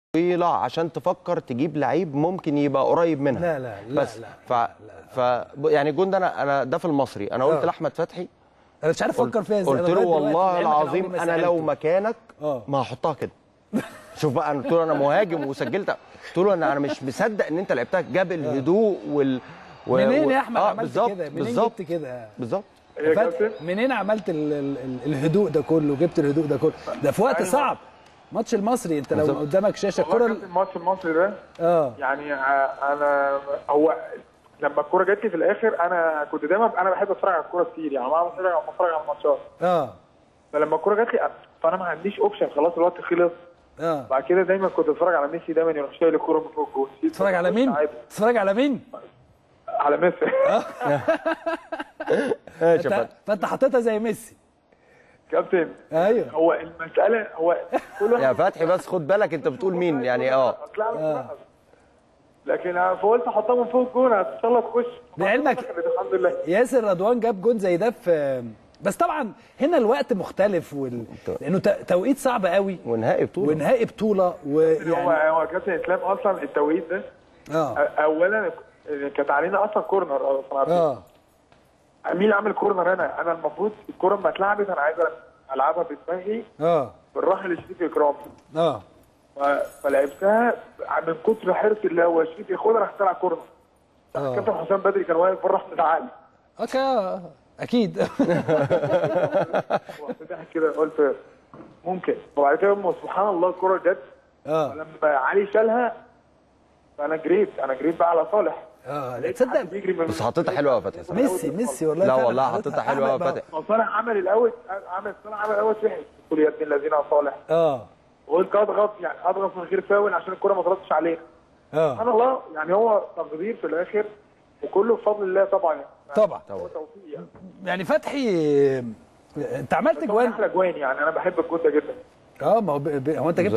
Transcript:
طويله عشان تفكر تجيب لعيب ممكن يبقى قريب منها لا لا لا بس لا ف... ف يعني الجون ده انا انا ده في المصري انا قلت آه. لاحمد فتحي انا مش عارف افكر فيها ازاي قلت أنا له لغاية دلوقتي والله لعلمك أنا العظيم عمري ما انا لو سألته. مكانك آه. ما هحطها كده شوف بقى انا قلت له انا مهاجم وسجلت قلت له انا انا مش مصدق ان انت لعبتها جاب الهدوء وال و... منين و- يا احمد آه عملت بالظبط كده منين بالظبط جبت كده بالظبط يا فتحي كابتن منين عملت ال ال ال الهدوء ده كله جبت الهدوء ده كله ده في وقت أيوة. صعب ماتش المصري انت لو بالظبط. قدامك شاشه والله الكره كابتن الماتش المصري ده اه يعني ع- انا هو لما الكوره جات لي في الاخر انا كنت دايما انا بحب اتفرج على الكوره كتير يعني ما بتفرج على بتفرج على الماتشات اه فلما الكوره جات لي فانا ما عنديش اوبشن خلاص الوقت خلص اه بعد كده دايما كنت اتفرج على ميسي دايما يروح شايل الكوره من فوق الجول تتفرج على مين؟ عادي. تتفرج على مين؟ على ميسي ماشي يا فانت, فتحي فانت حطيتها زي ميسي كابتن ايوه هو المساله هو كل واحد يا فتحي بس خد بالك انت بتقول مين يعني اه أطلع له بقى. لكن أنا فقلت احطها من فوق الجون ان شاء الله تخش لعلمك- الحمد لله ياسر رضوان جاب جون زي ده في بس طبعا هنا الوقت مختلف وال... لانه ت- توقيت صعب قوي ونهائي بطوله ونهائي بطوله هو ويعني هو كابتن اسلام اصلا التوقيت ده اه أ- اولا كانت علينا اصلا كورنر اصلا اه مين اللي عامل كورنر هنا؟ انا المفروض الكوره لما اتلعبت انا عايز العبها بدماغي اه بالراحه لشريف اكرام اه ف- فلعبتها من كتر حرص اللي هو شريف ياخدها راح طلع كورنر اه كابتن حسام بدري كان واقف بره احمد علي اوكي اكيد وقتها كده قلت ممكن وبعد كده أم سبحان الله الكوره جت اه لما علي شالها فانا جريت انا جريت بقى على صالح اه لقيت تصدق حد بيجري من بس حطيتها حلوه يا فتحي ميسي ميسي والله لا فعلا والله حطيتها حلوه يا أحمد بقى- فتحي صالح عمل الاول عمل صالح عمل الاول وحش قلت يا ابن الذين يا صالح اه وقلت اضغط يعني اضغط من غير فاول عشان الكوره ما تردش علينا سبحان اه الله يعني هو تقدير في الاخر وكله بفضل الله طبعا يعني طبعا هو توفيق يعني يعني فتحي انت عملت بس هو جوان احلى جوان يعني انا بحب الجون ده جدا اه ما هو ب... ب... هو انت جبت